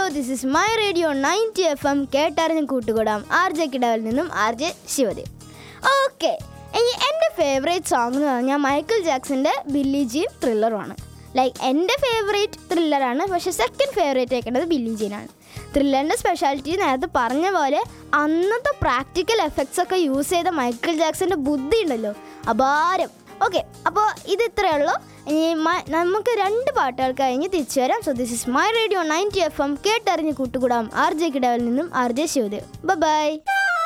this is my radio ninety F M കേട്ടറിഞ്ഞ് കൂട്ടുകൂടാം R J കിടവിൽ നിന്നും ആർ ജെ ശിവദേവ് ഓക്കെ ഇനി എൻ്റെ ഫേവറേറ്റ് സോങ് എന്ന് പറഞ്ഞാൽ മൈക്കിൾ ജാക്സൻ്റെ ബില്ലി ജീൻ ത്രില്ലറുമാണ് ലൈക്ക് എൻ്റെ ഫേവറേറ്റ് ത്രില്ലറാണ് പക്ഷേ സെക്കൻഡ് ഫേവറേറ്റ് ആക്കേണ്ടത് ബില്ലി ജീനാണ് ത്രില്ലറിൻ്റെ സ്പെഷ്യാലിറ്റി നേരത്തെ പറഞ്ഞ പോലെ അന്നത്തെ പ്രാക്ടിക്കൽ എഫക്ട്സ് ഒക്കെ യൂസ് ചെയ്ത മൈക്കിൾ ജാക്സൻ്റെ ബുദ്ധി ഉണ്ടല്ലോ അപാരം ഓക്കെ അപ്പോൾ ഇത് ഇത്രയേ ഉള്ളൂ ഇനി മ- നമുക്ക് രണ്ട് പാട്ടുകൾ കഴിഞ്ഞ് തിരിച്ചു വരാം so this is my radio ninety F M കേട്ടറിഞ്ഞ് കൂട്ടുകൂടാം ആർ ജെ കിടവിൽ നിന്നും ആർ ജെ ശിവദേവ് ബൈ